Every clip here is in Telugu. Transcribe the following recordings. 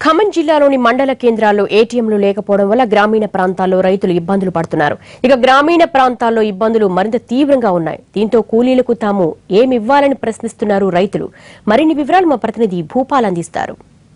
ఖమ్మం జిల్లాలోని మండల కేంద్రాల్లో ఏటీఎంలు లేకపోవడం వల్ల గ్రామీణ ప్రాంతాల్లో రైతులు ఇబ్బందులు పడుతున్నారు ఇక గ్రామీణ ప్రాంతాల్లో ఇబ్బందులు మరింత తీవ్రంగా ఉన్నాయి దీంతో కూలీలకు తాము ఏమివ్వాలని ప్రశ్నిస్తున్నారు రైతులు మరిన్ని వివరాలు మా ప్రతినిధి భూపాల్ అందిస్తారు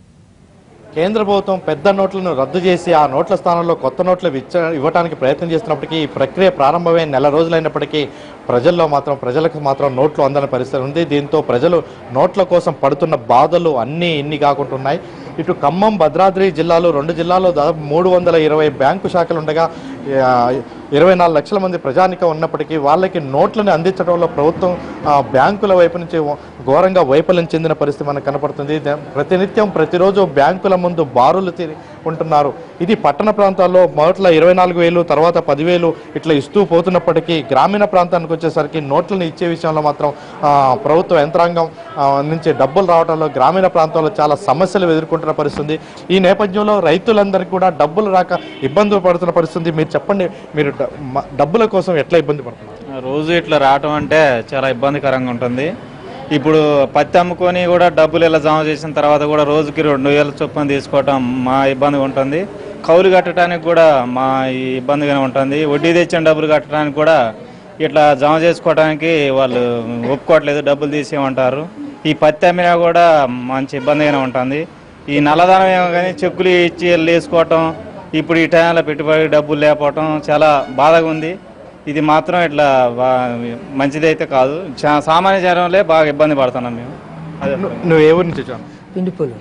కేంద్ర ప్రభుత్వం పెద్ద నోట్లను రద్దు చేసి ఆ నోట్ల స్థానంలో కొత్త నోట్లు ఇచ్చ ఇవ్వడానికి ప్రయత్నం చేస్తున్నప్పటికీ ఈ ప్రక్రియ ప్రారంభమై నెల రోజులైనప్పటికీ ప్రజల్లో మాత్రం ప్రజలకు మాత్రం నోట్లు అందని పరిస్థితి ఉంది దీంతో ప్రజలు నోట్ల కోసం పడుతున్న బాధలు అన్నీ ఇన్ని కాకుంటున్నాయి ఇటు ఖమ్మం భద్రాద్రి జిల్లాలో రెండు జిల్లాల్లో దాదాపు మూడు వందల ఇరవై బ్యాంకు శాఖలు ఉండగా ఆ, ఇరవై నాలుగు లక్షల మంది ప్రజానికం ఉన్నప్పటికీ వాళ్ళకి నోట్లను అందించడంలో ప్రభుత్వం ఆ, బ్యాంకుల వైపు నుంచి ఘోరంగా వైఫల్యం చెందిన పరిస్థితి మనకు కనపడుతుంది ద- ప్రతినిత్యం ప్రతిరోజు బ్యాంకుల ముందు బారులు తిరిగి ఉంటున్నారు ఇది పట్టణ ప్రాంతాల్లో మొదట్లో ఇరవై నాలుగు వేలు తర్వాత పదివేలు ఇట్లా ఇస్తూ పోతున్నప్పటికీ గ్రామీణ ప్రాంతానికి వచ్చేసరికి నోట్లను ఇచ్చే విషయంలో మాత్రం ఆ, ప్రభుత్వ యంత్రాంగం ఆ, నుంచి డబ్బులు రావడంలో గ్రామీణ ప్రాంతాల్లో చాలా సమస్యలు ఎదుర్కొంటున్న పరిస్థితి ఉంది. ఈ నేపథ్యంలో రైతులందరికీ కూడా డబ్బులు రాక ఇబ్బందులు పడుతున్న పరిస్థితి ఉంది. మీరు చెప్పండి మీరు డ- మ- డబ్బుల కోసం ఎట్లా ఇబ్బంది పడుతున్నారు రోజు ఇట్లా రావటం అంటే చాలా ఇబ్బందికరంగా ఉంటుంది ఇప్పుడు పత్తి అమ్ముకొని కూడా డబ్బులు ఇలా జమ చేసిన తర్వాత కూడా రోజుకి రెండు వేల చొప్పున తీసుకోవటం మా ఇబ్బందిగా ఉంటుంది కౌలు కట్టడానికి కూడా మా ఈ ఇబ్బందిగానే ఉంటుంది వడ్డీ తెచ్చిన డబ్బులు కట్టడానికి కూడా ఇట్లా జమ చేసుకోవడానికి వాళ్ళు ఒప్పుకోవట్లేదు డబ్బులు తీసేయమంటారు ఈ పత్తి అమ్మినా కూడా మంచి ఇబ్బందిగానే ఉంటుంది ఈ నల్లధనం ఏమో కానీ చెక్కులు ఇచ్చి వీళ్ళు వేసుకోవటం ఇప్పుడు ఈ టైంలో పెట్టుబడి డబ్బులు లేకపోవటం చాలా బాధగా ఉంది ఇది మాత్రం ఇట్లా బా- మంచిదైతే కాదు చా- సామాన్య జనంలో బాగా ఇబ్బంది పడుతున్నాం మేము అదే ను- నువ్వు ఏ ఊరి నుంచి వచ్చావు పిండిపూలు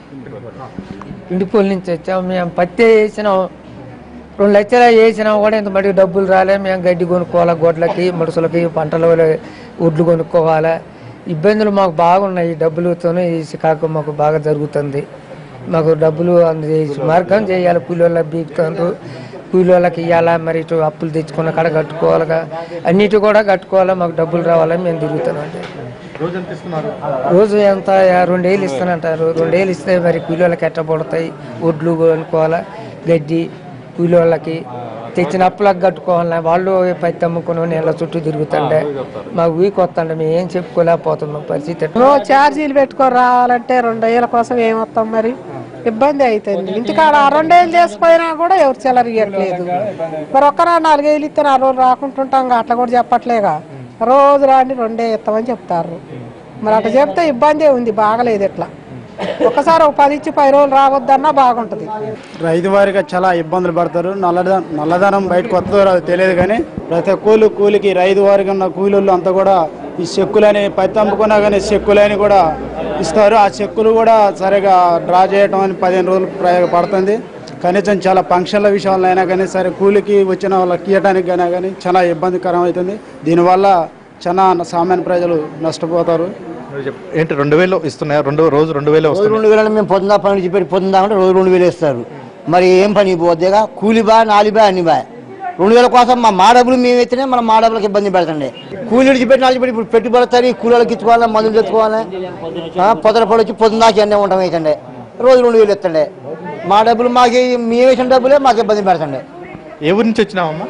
పిండిపూల నుంచి వచ్చాం మేము పత్తి వేసినాం రెండు లక్షలు వేసినాం కూడా ఇంత మటుకు డబ్బులు రాలే మేము గడ్డి కొనుక్కోవాలి గొడ్లకి మనుషులకి పంటలు ఒడ్లు కొనుక్కోవాలి ఇబ్బందులు మాకు బాగున్నాయి ఈ డబ్బులతో ఈ సికాకు మాకు బాగా జరుగుతుంది మాకు డబ్బులు అందజేసి మార్గం చేయాలి కూలీళ్ళ బీకుతారు కూలీళ్ళకి ఇవ్వాలా మరి ఇటు అప్పులు తెచ్చుకున్న కాడ కట్టుకోవాలిగా అన్నిటి కూడా కట్టుకోవాలా మాకు డబ్బులు రావాలని మేము తిరుగుతున్నాం రోజు ఎంత ఇస్తున్నారు రోజు ఎంత రెండేళ్ళు ఇస్తానంటారు రెండేళ్ళు ఇస్తే మరి కూలీళ్ళకి ఎట్ట పడతాయి ఒడ్లు కొనుక్కోవాలా గడ్డి కూలీళ్ళకి తెచ్చిన అప్పులకు కట్టుకోవాలా వాళ్ళు పత్తి అమ్ముకుని నీళ్ళ చుట్టూ తిరుగుతుండే మాకు వీక్ వస్తుండే మేము ఏం చెప్పుకోలేకపోతున్నాం పరిస్థితి ఎట్లా. రోజు ఛార్జీలు పెట్టుకొని రావాలంటే రెండు వేల కోసం ఏమొస్తాం మరి ఇబ్బంది అవుతుంది ఇంటికాడ ఆ రెండేళ్ళు చేసిపోయినా కూడా ఎవరు చిల్లర ఇవ్వట్లేదు మరి ఒక్కరా నాలుగేళ్ళు ఇస్తే ఆ రోజు రాకుంటుంటాం గా, అట్లా కూడా చెప్పట్లేగా రోజు రాండి రెండే ఇస్తామని చెప్తారు మరి అట్లా చెప్తే ఇబ్బందే ఉంది బాగలేదు ఇట్లా ఒక్కసారి ఒక పది ఇచ్చి పది రోజులు రావద్దన్నా బాగుంటుంది రైతు వారిగా చాలా ఇబ్బందులు పడతారు నల్లధనం నల్లధనం బయటకు వస్తుందో రాదో తెలియదు కానీ ప్రతి కూలి కూలికి రైతు వారికి ఉన్న కూలీళ్ళు అంతా కూడా ఈ చెక్కులని పత్తి అమ్ముకున్నా కానీ చెక్కులని కూడా ఇస్తారు ఆ చెక్కులు కూడా సరిగా డ్రా చేయడం అని పదిహేను రోజులు ప్రయోగ పడుతుంది కనీసం చాలా ఫంక్షన్ల విషయంలో అయినా కానీ సరే కూలికి వచ్చిన వాళ్ళకి ఇవ్వడానికి అయినా కానీ చాలా ఇబ్బందికరం అవుతుంది దీనివల్ల చాలా సామాన్య ప్రజలు నష్టపోతారు నువ్వు చెప్పు. ఏంటి రెండు వేలు ఇస్తున్నాయా రెండు రోజు రెండు వేలు రోజు వస్తున్నాయి రెండు వేలు మేము పొద్దున పని నుంచి పెట్టి పొద్దున దాకా రోజు రెండు వేలు ఇస్తారు మరి ఏం పని పోతేగా కూలి బా నాలి బా అన్ని బా రెండు వేల కోసం మా మా డబ్బులు మేము ఎత్తినే మనం మా డబ్బులకు ఇబ్బంది పెడతండి కూలి విడిచిపెట్టి నాలుగు పెట్టి ఇప్పుడు పెట్టుబడి వస్తారు కూలీలకు ఇచ్చుకోవాలి మందులు తెచ్చుకోవాలి ఆ, పొద్దున పడి వచ్చి పొద్దున దాకా అన్నీ ఉంటాం అవుతండి రోజు రెండు వేలు ఇస్తండి మా డబ్బులు మాకు మేము వేసిన డబ్బులే మాకు ఇబ్బంది పెడతండి ఏ ఊరి నుంచి వచ్చినావమ్మా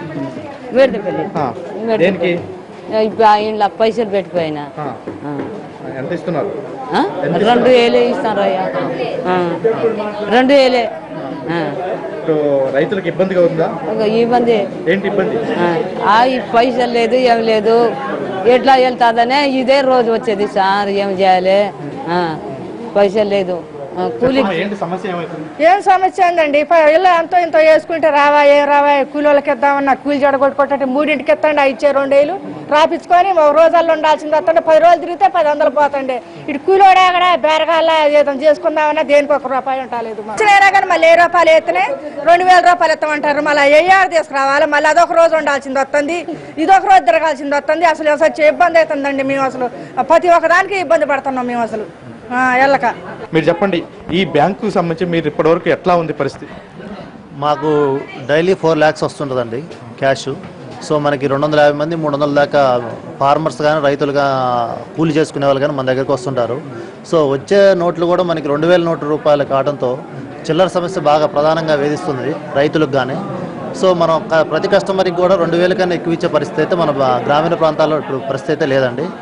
వేడపల్లి ఆ. దేనికి ఇప్పుడు ఆ ఇంట్లో పైసలు పెట్టిపోయినా ఆ. ఎంత ఇస్తున్నారు ఆ? రెండు వేలే ఇస్తాను అయ్యా ఆ. రెండు వేలే ఆ. ఇప్పుడు రైతులకు ఇబ్బందిగా ఉందా ఇంకా ఇబ్బంది ఏంటి ఇబ్బంది ఆ. ఆ, ఈ పైసలు లేదు ఏం లేదు ఎట్లా వెళ్తాదనే ఇదే రోజు వచ్చేది సార్ ఏం చేయాలి ఆ. పైసలు లేదు ఆ, కూలి అమ్మా, ఏంటి సమస్య ఏమవుతుంది ఏం సమస్య ఉందండి ఇలా ఎంతో ఇంతో వేసుకుంటే రావా ఏం రావా కూలీలకి ఇద్దామన్నా కూలి జడ కొట్టుకుంటే మూడింటికి ఇస్తండి ఆ ఇచ్చే రెండేళ్ళు రాపించుకొని ఒక రోజుల్లో ఉండాల్సింది వస్తుండే పది రోజులు తిరిగితే పది వందలు పోతుండే ఇటు కూలోడే అక్కడ బేరగాల ఏదో చేసుకుందామన్నా దేనికి ఒక రూపాయి ఉంటలేదు అయినా కానీ మళ్ళీ ఏ రూపాయలు ఎత్తునే రెండు వేల రూపాయలు ఎత్తామంటారు మళ్ళీ ఏఆర్ తీసుకురావాలి మళ్ళీ అదొక రోజు ఉండాల్సింది వస్తుంది ఇదొక రోజు తిరగాల్సింది వస్తుంది అసలు అసలు ఇబ్బంది అవుతుందండి మేము అసలు ప్రతి ఒక్కదానికి ఇబ్బంది పడుతున్నాం మేము అసలు ఆ, ఎల్లక మీరు చెప్పండి ఈ బ్యాంకు సంబంధించి మీరు ఇప్పటివరకు ఎట్లా ఉంది పరిస్థితి మాకు డైలీ ఫోర్ ల్యాక్స్ వస్తుంటుందండి క్యాష్ సో మనకి రెండు వందల యాభై మంది మూడు వందల దాకా ఫార్మర్స్ కానీ రైతులుగా కూలి చేసుకునే వాళ్ళు కానీ మన దగ్గరికి వస్తుంటారు సో వచ్చే నోట్లు కూడా మనకి రెండు వేల నోట్ల రూపాయలు కావడంతో చిల్లర సమస్య బాగా ప్రధానంగా వేధిస్తుంది రైతులకు కానీ సో మనం క- ప్రతి కస్టమర్కి కూడా రెండు వేల కన్నా ఎక్కువ ఇచ్చే పరిస్థితి అయితే మన బా- గ్రామీణ ప్రాంతాల్లో ఇప్పుడు పరిస్థితి అయితే లేదండి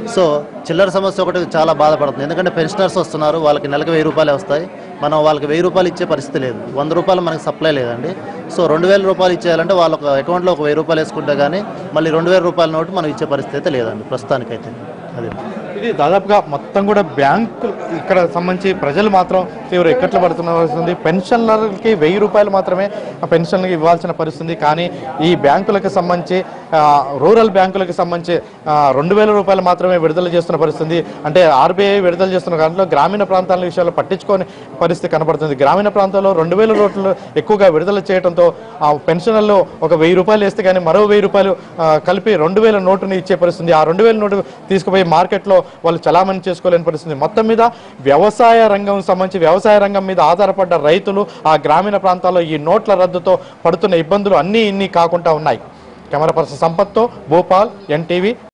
సో చిల్లర సమస్య ఒకటి చాలా బాధపడుతుంది ఎందుకంటే పెన్షనర్స్ వస్తున్నారు వాళ్ళకి నెలకు వెయ్యి రూపాయలు వస్తాయి మనం వాళ్ళకి వెయ్యి రూపాయలు ఇచ్చే పరిస్థితి లేదు వంద రూపాయలు మనకి సప్లై లేదండి సో రెండు వేల రూపాయలు ఇచ్చేయాలంటే వాళ్ళ అకౌంట్లో ఒక వెయ్యి రూపాయలు వేసుకుంటే కానీ మళ్ళీ రెండు వేల రూపాయల నోటు మనం ఇచ్చే పరిస్థితి అయితే లేదండి ప్రస్తుతానికైతే అదే ఇది దాదాపుగా మొత్తం కూడా బ్యాంకు ఇక్కడ సంబంధించి ప్రజలు మాత్రం తీవ్ర ఇక్కట్లు పడుతున్న పరిస్థితి పెన్షన్లకి వెయ్యి రూపాయలు మాత్రమే ఆ పెన్షన్లకి ఇవ్వాల్సిన పరిస్థితి కానీ ఈ బ్యాంకులకు సంబంధించి ఆ, రూరల్ బ్యాంకులకు సంబంధించి ఆ, రెండు వేల రూపాయలు మాత్రమే విడుదల చేస్తున్న పరిస్థితి అంటే ఆర్బీఐ విడుదల చేస్తున్న దాంట్లో గ్రామీణ ప్రాంతాల విషయాల్లో పట్టించుకోని పరిస్థితి కనబడుతుంది గ్రామీణ ప్రాంతాల్లో రెండు వేల రోడ్లు ఎక్కువగా విడుదల చేయడంతో ఆ పెన్షన్లలో ఒక వెయ్యి రూపాయలు వేస్తే కానీ మరో వెయ్యి రూపాయలు ఆ, కలిపి రెండు వేల నోటుని ఇచ్చే పరిస్థితి ఆ రెండు వేల నోటు తీసుకుపోయి మార్కెట్లో వాళ్ళు చలామణి చేసుకోలేని పరిస్థితి మొత్తం మీద వ్యవసాయ రంగం సంబంధించి వ్యవసాయ రంగం మీద ఆధారపడ్డ రైతులు ఆ గ్రామీణ ప్రాంతాల్లో ఈ నోట్ల రద్దుతో పడుతున్న ఇబ్బందులు అన్నీ ఇన్ని కాకుండా ఉన్నాయి కెమెరా పర్సన్ సంపత్తో భోపాల్ ఎన్టీవీ